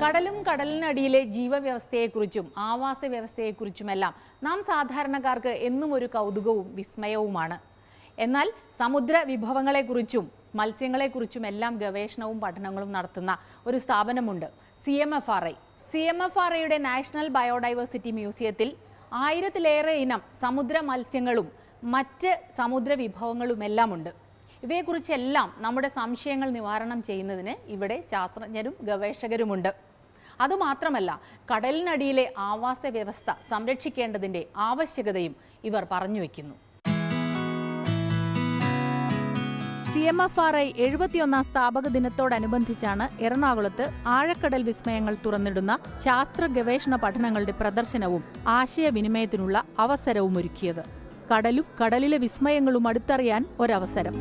കടലും കടലിനടിയിലെ ജീവവ്യവസ്ഥയെക്കുറിച്ചും ആവാസ വ്യവസ്ഥയെക്കുറിച്ചുമെല്ലാം നാം സാധാരണക്കാർക്ക് എന്നും ഒരു കൗതുകവും വിസ്മയവുമാണ് എന്നാൽ സമുദ്ര വിഭവങ്ങളെക്കുറിച്ചും മത്സ്യങ്ങളെക്കുറിച്ചും എല്ലാം ഗവേഷണവും പഠനങ്ങളും നടത്തുന്ന ഒരു സ്ഥാപനമുണ്ട് C M F R I C M F R ഐയുടെ നാഷണൽ ബയോഡൈവേഴ്സിറ്റി മ്യൂസിയത്തിൽ ആയിരത്തിലേറെ ഇനം സമുദ്ര മത്സ്യങ്ങളും മറ്റ് സമുദ്ര വിഭവങ്ങളുമെല്ലാം ഉണ്ട് ഇവയെക്കുറിച്ചെല്ലാം നമ്മുടെ സംശയങ്ങൾ നിവാരണം ചെയ്യുന്നതിന് ഇവിടെ ശാസ്ത്രജ്ഞരും ഗവേഷകരുമുണ്ട് അതുമാത്രമല്ല കടലിനടിയിലെ ആവാസ വ്യവസ്ഥ സംരക്ഷിക്കേണ്ടതിൻ്റെ ആവശ്യകതയും ഇവർ പറഞ്ഞു വയ്ക്കുന്നു C M F R I എഴുപത്തിയൊന്നാം സ്ഥാപക ദിനത്തോടനുബന്ധിച്ചാണ് എറണാകുളത്ത് ആഴക്കടൽ വിസ്മയങ്ങൾ തുറന്നിടുന്ന ശാസ്ത്ര ഗവേഷണ പഠനങ്ങളുടെ പ്രദർശനവും ആശയവിനിമയത്തിനുള്ള അവസരവും ഒരുക്കിയത് കടലും കടലിലെ വിസ്മയങ്ങളും അടുത്തറിയാൻ ഒരവസരം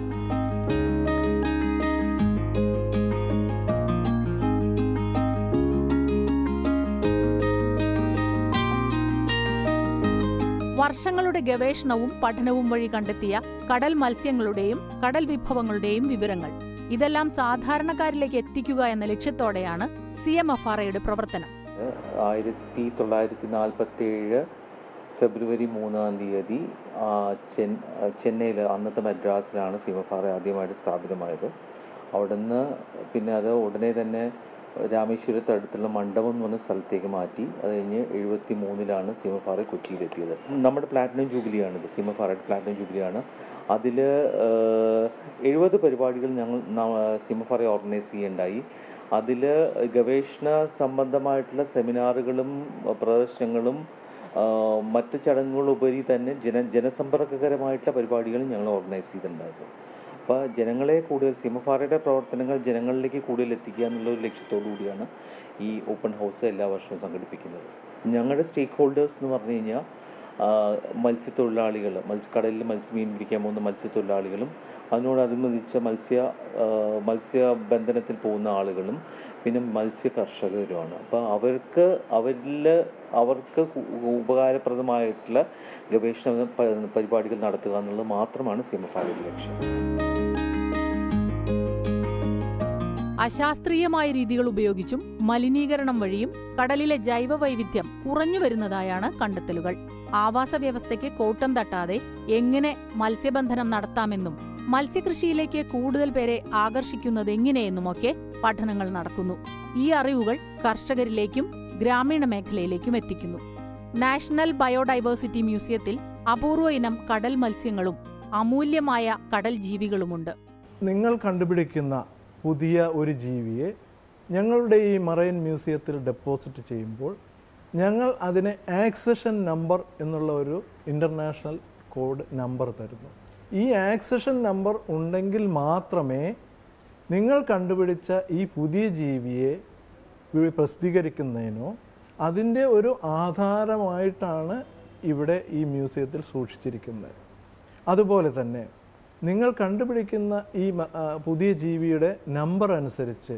വർഷങ്ങളുടെ ഗവേഷണവും പഠനവും വഴി കണ്ടെത്തിയ കടൽ മത്സ്യങ്ങളുടെയും കടൽ വിഭവങ്ങളുടെയും വിവരങ്ങൾ ഇതെല്ലാം സാധാരണക്കാരിലേക്ക് എത്തിക്കുക എന്ന ലക്ഷ്യത്തോടെയാണ് സി എം എഫ് ആർ ഐയുടെ പ്രവർത്തനം ആയിരത്തി തൊള്ളായിരത്തി നാൽപ്പത്തി ഏഴ് ഫെബ്രുവരി മൂന്നാം തീയതി ആ, ചെൻ ചെന്നൈയിൽ അന്നത്തെ മദ്രാസിലാണ് സിമഫാറ ആദ്യമായിട്ട് സ്ഥാപിതമായത് അവിടുന്ന് പിന്നെ അത് ഉടനെ തന്നെ രാമേശ്വരത്ത് അടുത്തുള്ള മണ്ഡപം എന്ന് പറഞ്ഞ സ്ഥലത്തേക്ക് മാറ്റി അത് കഴിഞ്ഞ് എഴുപത്തി മൂന്നിലാണ് സിമഫാറ കൊച്ചിയിലെത്തിയത് നമ്മുടെ പ്ലാറ്റിനം ജൂബിലിയാണിത് സിമഫാറയുടെ പ്ലാറ്റിനം ജൂബിലിയാണ് അതിൽ എഴുപത് പരിപാടികൾ ഞങ്ങൾ സിമഫാറ ഓർഗനൈസ് ചെയ്യുണ്ടായി അതിൽ ഗവേഷണ സംബന്ധമായിട്ടുള്ള സെമിനാറുകളും പ്രദർശനങ്ങളും ആ, മറ്റ് ചടങ്ങുകളുപരി തന്നെ ജന ജനസമ്പർക്കകരമായിട്ടുള്ള പരിപാടികളും ഞങ്ങൾ ഓർഗനൈസ് ചെയ്തിട്ടുണ്ടായിരുന്നു അപ്പോൾ ജനങ്ങളെ കൂടുതൽ സിമഫാറയുടെ പ്രവർത്തനങ്ങൾ ജനങ്ങളിലേക്ക് കൂടുതൽ എത്തിക്കുക എന്നുള്ള ഒരു ലക്ഷ്യത്തോടു കൂടിയാണ് ഈ ഓപ്പൺ ഹൗസ് എല്ലാ വർഷവും സംഘടിപ്പിക്കുന്നത് ഞങ്ങളുടെ സ്റ്റേക്ക് ഹോൾഡേഴ്സ് എന്ന് പറഞ്ഞു കഴിഞ്ഞാൽ ആ, മത്സ്യത്തൊഴിലാളികൾ മത്സ്യക്കടലിൽ മത്സ്യമീൻ പിടിക്കാൻ പോകുന്ന മത്സ്യത്തൊഴിലാളികളും അതിനോടനുബന്ധിച്ച മത്സ്യ ആ, മത്സ്യബന്ധനത്തിൽ പോകുന്ന ആളുകളും പിന്നെ മത്സ്യ കർഷകരുമാണ് അപ്പോൾ അവർക്ക് അവരിൽ അവർക്ക് കു- ഉപകാരപ്രദമായിട്ടുള്ള ഗവേഷണ പ- പരിപാടികൾ നടത്തുക എന്നുള്ളത് മാത്രമാണ് സിമഫായുടെ ലക്ഷ്യം അശാസ്ത്രീയമായ രീതികൾ ഉപയോഗിച്ചും മലിനീകരണം വഴിയും കടലിലെ ജൈവ വൈവിധ്യം കുറഞ്ഞു വരുന്നതായാണ് കണ്ടെത്തലുകൾ ആവാസ വ്യവസ്ഥയ്ക്ക് കോട്ടം തട്ടാതെ എങ്ങനെ മത്സ്യബന്ധനം നടത്താമെന്നും മത്സ്യകൃഷിയിലേക്ക് കൂടുതൽ പേരെ ആകർഷിക്കുന്നത് എങ്ങനെയെന്നുമൊക്കെ പഠനങ്ങൾ നടക്കുന്നു ഈ അറിവുകൾ കർഷകരിലേക്കും ഗ്രാമീണ മേഖലയിലേക്കും എത്തിക്കുന്നു നാഷണൽ ബയോഡൈവേഴ്സിറ്റി മ്യൂസിയത്തിൽ അപൂർവ ഇനം കടൽ മത്സ്യങ്ങളും അമൂല്യമായ കടൽ ജീവികളുമുണ്ട് നിങ്ങൾ കണ്ടുപിടിക്കുന്ന പുതിയ ഒരു ജീവിയെ ഞങ്ങളുടെ ഈ മറൈൻ മ്യൂസിയത്തിൽ ഡെപ്പോസിറ്റ് ചെയ്യുമ്പോൾ ഞങ്ങൾ അതിന് ആക്സഷൻ നമ്പർ എന്നുള്ള ഒരു ഇൻ്റർനാഷണൽ കോഡ് നമ്പർ തരുന്നു ഈ ആക്സഷൻ നമ്പർ ഉണ്ടെങ്കിൽ മാത്രമേ നിങ്ങൾ കണ്ടുപിടിച്ച ഈ പുതിയ ജീവിയെ വി- പ്രസിദ്ധീകരിക്കുന്നതിനോ അതിൻ്റെ ഒരു ആധാരമായിട്ടാണ് ഇവിടെ ഈ മ്യൂസിയത്തിൽ സൂക്ഷിച്ചിരിക്കുന്നത് അതുപോലെ തന്നെ നിങ്ങൾ കണ്ടുപിടിക്കുന്ന ഈ മ- ആ, പുതിയ ജീവിയുടെ നമ്പർ അനുസരിച്ച്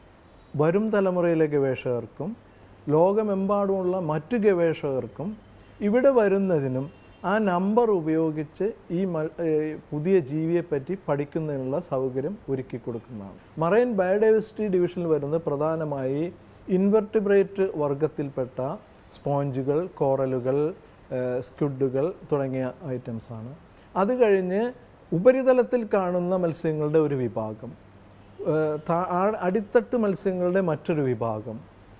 വരും തലമുറയിലെ ഗവേഷകർക്കും ലോകമെമ്പാടുമുള്ള മറ്റു ഗവേഷകർക്കും ഇവിടെ വരുന്നതിനും ആ നമ്പർ ഉപയോഗിച്ച് ഈ മ- ഏ, പുതിയ ജീവിയെപ്പറ്റി പഠിക്കുന്നതിനുള്ള സൗകര്യം ഒരുക്കി കൊടുക്കുന്നതാണ് മറൈൻ ബയോഡൈവേഴ്സിറ്റി ഡിവിഷനിൽ വരുന്നത് പ്രധാനമായി ഇൻവെർട്ടിബ്രേറ്റ് വർഗത്തിൽപ്പെട്ട സ്പോഞ്ചുകൾ കോറലുകൾ സ്ക്വിഡുകൾ തുടങ്ങിയ ഐറ്റംസാണ് അത് കഴിഞ്ഞ് ഉപരിതലത്തിൽ കാണുന്ന മത്സ്യങ്ങളുടെ ഒരു വിഭാഗം ഏഹ് താ- ആ- അടിത്തട്ട് മത്സ്യങ്ങളുടെ മറ്റൊരു വിഭാഗം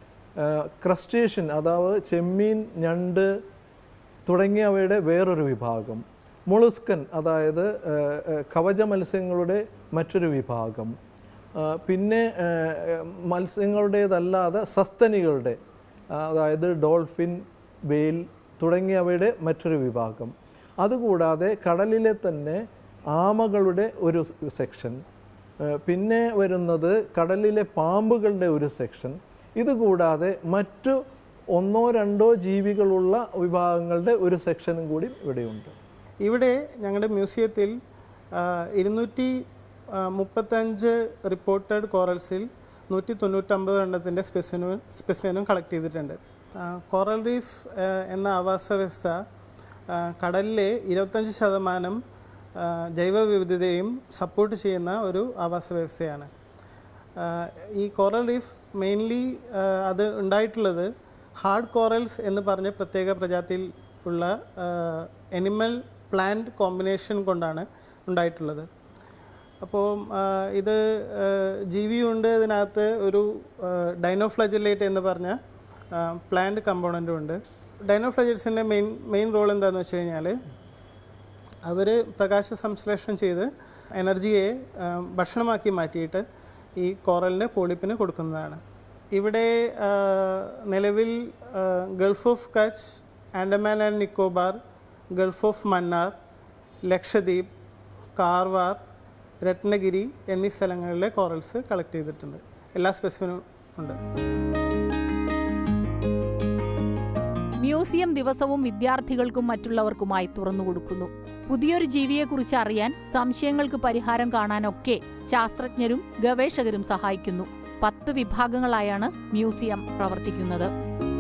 ക്രസ്റ്റേഷ്യൻ അതായത് ചെമ്മീൻ ഞണ്ട് തുടങ്ങിയവയുടെ വേറൊരു വിഭാഗം മുളുസ്കൻ അതായത് ഏഹ്, ഏഹ്, കവച മത്സ്യങ്ങളുടെ മറ്റൊരു വിഭാഗം ആ, പിന്നെ ഏഹ്, മത്സ്യങ്ങളുടേതല്ലാതെ സസ്തനികളുടെ ആ, അതായത് ഡോൾഫിൻ വെയിൽ തുടങ്ങിയവയുടെ മറ്റൊരു വിഭാഗം അതുകൂടാതെ കടലിലെ തന്നെ ആമകളുടെ ഒരു സെക്ഷൻ ഏഹ് പിന്നെ വരുന്നത് കടലിലെ പാമ്പുകളുടെ ഒരു സെക്ഷൻ ഇതുകൂടാതെ മറ്റു ഒന്നോ രണ്ടോ ജീവികളുള്ള വിഭാഗങ്ങളുടെ ഒരു സെക്ഷനും കൂടി ഇവിടെയുണ്ട് ഇവിടെ ഞങ്ങളുടെ മ്യൂസിയത്തിൽ ഇരുന്നൂറ്റി മുപ്പത്തഞ്ച് റിപ്പോർട്ടഡ് കോറൽസിൽ നൂറ്റി തൊണ്ണൂറ്റമ്പത് എണ്ണത്തിൻ്റെ സ്പെസിനും സ്പെസിമെനും കളക്ട് ചെയ്തിട്ടുണ്ട് കോറൽ റീഫ് ആ, എന്ന ആവാസ വ്യവസ്ഥ ആ, കടലിലെ ഇരുപത്തഞ്ച് ശതമാനം ആ, ജൈവ വിവിധതയും സപ്പോർട്ട് ചെയ്യുന്ന ഒരു ആവാസ വ്യവസ്ഥയാണ് ഈ കോറൽ റീഫ് മെയിൻലി അത് ഉണ്ടായിട്ടുള്ളത് ഹാർഡ് കോറൽസ് എന്ന് പറഞ്ഞ പ്രത്യേക പ്രജാതിയിൽ ഉള്ള എനിമൽ പ്ലാന്റ് കോമ്പിനേഷൻ കൊണ്ടാണ് ഉണ്ടായിട്ടുള്ളത് അപ്പോൾ ഇത് ആ, ജീവിയുണ്ട് ഇതിനകത്ത് ഒരു ഡൈനോഫ്ലജലേറ്റ് എന്ന് പറഞ്ഞ പ്ലാന്റ് കമ്പോണൻറ്റും ഉണ്ട് ഡൈനോഫ്ലജറ്റ്സിൻ്റെ മെയിൻ മെയിൻ റോൾ എന്താണെന്ന് വെച്ച് കഴിഞ്ഞാൽ അവർ പ്രകാശ സംശ്ലേഷണം ചെയ്ത് എനർജിയെ ആ, ഭക്ഷണമാക്കി മാറ്റിയിട്ട് ഈ കോറലിൻ്റെ പോളിപ്പിന് കൊടുക്കുന്നതാണ് ഇവിടെ ആ, നിലവിൽ ആ, gulf of Kutch Andaman and Nicobar gulf of Mannar Lakshadweep Karwar Ratnagiri എന്നീ സ്ഥലങ്ങളിലെ കോറൽസ് കളക്ട് ചെയ്തിട്ടുണ്ട് എല്ലാ സ്പെസിഫിനും ഉണ്ട് മ്യൂസിയം ദിവസവും വിദ്യാർത്ഥികൾക്കും മറ്റുള്ളവർക്കുമായി തുറന്നുകൊടുക്കുന്നു പുതിയൊരു ജീവിയെക്കുറിച്ച് അറിയാൻ സംശയങ്ങൾക്ക് പരിഹാരം കാണാനൊക്കെ ശാസ്ത്രജ്ഞരും ഗവേഷകരും സഹായിക്കുന്നു പത്ത് വിഭാഗങ്ങളായാണ് മ്യൂസിയം പ്രവർത്തിക്കുന്നത്